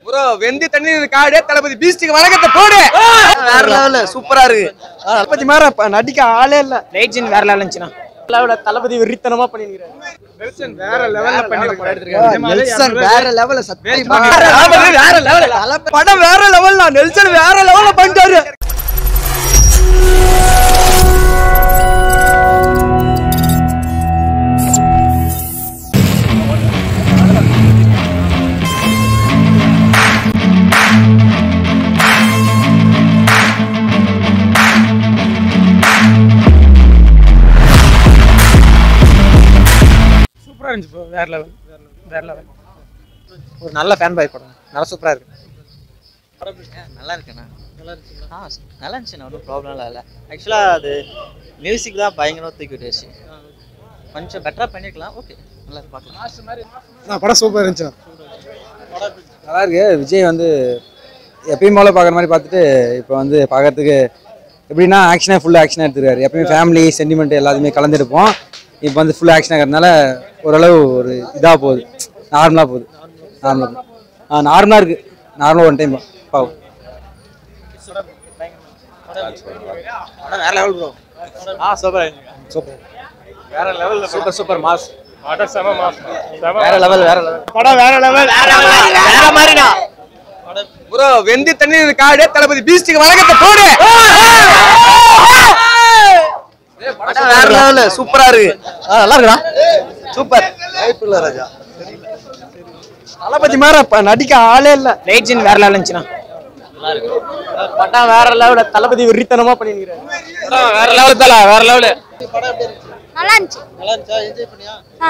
Bro வெந்தி தண்ணி காடு தளபதி பீஸ்டுக்கு வணக்கத்தை போடு வேற லெவல்ல சூப்பரா இருக்கு தளபதி மாதிரி இப்ப நடிக்க ஆளே இல்ல லைட் சீன் வேற லெவல் இருந்துச்சுன்னா லெவல தளபதி வெறித்தனமா பண்ணிருக்காரு வேற லெவல்ல பண்ணி நெல்சன் வேற லெவல்ல சத்தியமா தளபதி வேற லெவல்ல தளபதி படம் வேற லெவல் தான் நெல்சன் வேற லெவல்ல பண்ணிட்டாரு சூப்பரா இருந்துச்சு bro. வேற லெவல் வேற லெவல் ஒரு நல்ல ஃபேன் பாய் படம் நல்லா சூப்பரா இருக்கு நல்லா இருக்குண்ணா ஆ நல்லா இருந்துச்சுண்ணா ஒன்றும் ப்ராப்ளம்லாம் இல்லை ஆக்சுவலாக அது மியூசிக் தான் பயங்கரமாக தூக்கி விட்டுருச்சு கொஞ்சம் பெட்டராக பண்ணிருக்கலாம் ஓகே நல்லா இருக்கு பார்க்கலாம் படம் சூப்பர் இருந்துச்சு நல்லா இருக்கு விஜய் வந்து எப்பயும் போல பார்க்குற மாதிரி பார்த்துட்டு இப்போ வந்து பார்க்கறதுக்கு எப்படின்னா ஆக்ஷனே ஃபுல் ஆக்ஷனாக எடுத்துருக்காரு எப்பயும் ஃபேமிலி சென்டிமெண்ட் எல்லாத்தையுமே கலந்துருப்போம் இப்போ வந்து ஃபுல் ஆக்ஷன் ஆகிறதுனால ஓரளவு ஒரு இதாக போகுது நார்மலாக போகுது நார்மலாக ஆ நார்மலாக இருக்குது நார்மலாக ஒன் டைம் பாவம் படம் வேற லெவல் ப்ரோ ஆ சூப்பர் சூப்பர் வேற லெவல்ல சூப்பர் சூப்பர் மாஸ் படம் செம மாஸ் வேற லெவல் வேற லெவல் படம் வேற லெவல் வேற மாதிரிடா ப்ரோ வெந்தி தண்ணி காடு தளபதி பீஸ்டுக்கு வணக்கத்தை போடு படம் வேற லெவல் சூப்பரா இருக்கு ஆ நல்லா இருக்குடா சூப்பர் தளபதி மாதிரி இப்ப நடிக்க ஆளே இல்ல லைட் சீன் வேற லெவல் இருந்துச்சுன்னா படம் வேற லெவல்ல தளபதி வெறித்தனமா பண்ணிருக்காரு வேற லெவல் தல வேற லெவல் நல்லா இருந்துச்சு நல்லா இருந்துச்சா என்ஜாய் பண்ணியா ஆ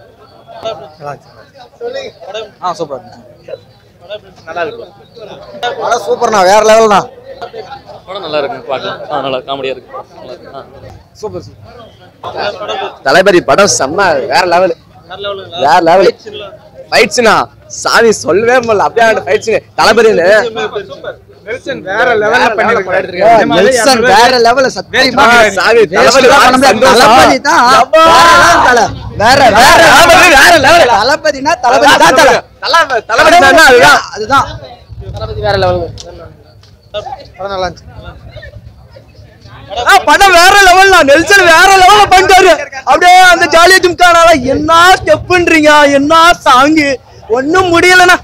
ஆ சூப்பர் படம் சூப்பர்ண்ணா வேற லெவல்ண்ணா படம் நல்லா இருக்கு பார்க்கலாம் ஆ நல்லா காமெடியா இருக்கு நல்லா இருக்கு. ஆ. தளபதி படம் செம்ம வேற லெவல் வேற லெவல் ஃபைட்ஸ்னா சாமி சொல்லவே முடியல அப்படியே அந்த ஃபைட்ஸ் தளபதி நெல்சன் வேற லெவல்ல பண்ணி நெல்சன் வேற லெவல்ல சத்தியமா சாமி தளபதி தளபதி தான் வேற வேற தளபதி வேற லெவல் தளபதினா தளபதி தான் தல தளபதி தான் அதுதான் அதுதான் தளபதி வேற லெவல் படம் நல்லா இருந்துச்சு படம் வேற லெவல்ல நெல்சன் வேற லெவல்ல பண்ணிட்டாரு அப்படியே அந்த ஜாலியா ஜிம்கானால என்ன ஸ்டெப்புன்றீங்க என்ன சாங்கு ஒண்ணும் முடியலண்ணா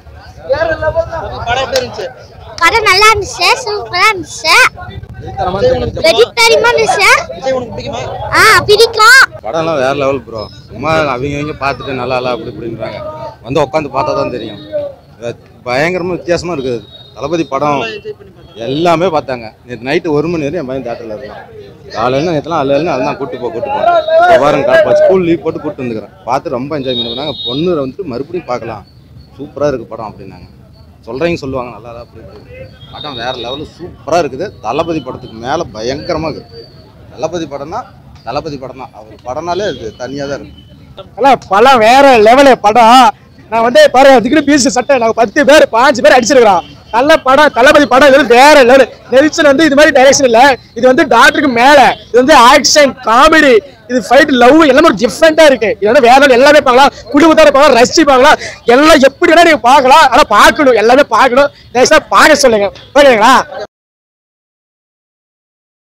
படம் நல்லா இருந்துச்சு சூப்பரா இருந்துச்சு வெஜிடேரியமா இருந்துச்சு ஆ பிடிக்கும் படம்லாம் வேற லெவல் ப்ரோ சும்மா அவங்க இவங்க பார்த்துட்டு நல்லா இல்லை அப்படி இப்படின்றாங்க வந்து உட்காந்து பார்த்தா தான் தெரியும் வே- பயங்கரமா வித்தியாசமா இருக்குது தளபதி படம் எல்லாமே பார்த்தாங்க நேற்று நைட்டு ஒரு மணி வரையும் என் பையன் தேட்டரில் இருந்தான் காலையில் நேற்றுலாம் அல்ல அதுதான் கூட்டு போ கூட்டு போ இப்போ பாருங்க ஸ்கூல் லீவ் போட்டு கூட்டு வந்துக்கிறேன் பார்த்து ரொம்ப என்ஜாய் பண்ணுறாங்க பொண்ணு வந்துட்டு மறுபடியும் பார்க்கலாம் சூப்பராக இருக்குது படம் அப்படின்னாங்க சொல்கிறவங்க சொல்லுவாங்க நல்லா இல்லை அப்படி இப்படி படம் வேற லெவலில் சூப்பராக இருக்குது தளபதி படத்துக்கு மேலே பயங்கரமாக இருக்குது தளபதி படம்னா தளபதி படம் தான் அவர் படம்னாலே அது தனியாக தான் இருக்கும் படம் வேற லெவலு படம் நான் வந்து பாரு அதுக்குன்னு பீஸ் சட்டை நாங்க பத்து பேர் பாஞ்சு பேர் அடிச்சிருக்கிறோம் நல்ல படம் தளபதி படம் இது வந்து வேற லெவல் நெல்சன் வந்து இது மாதிரி டைரக்ஷன் இல்ல இது வந்து டாக்டருக்கு மேல இது வந்து ஆக்ஷன் காமெடி இது ஃபைட் லவ் எல்லாமே ஒரு டிஃப்ரெண்டா இருக்கு இது வந்து வேற level. எல்லாமே பார்க்கலாம் குடும்பத்தோட பார்க்கலாம் ரசிச்சு பார்க்கலாம் எல்லாம் எப்படி வேணா நீங்க பார்க்கலாம் ஆனா பார்க்கணும் எல்லாமே பார்க்கணும் நெக்ஸ்ட் பார்க்க சொல்லுங்க ஓகேங்களா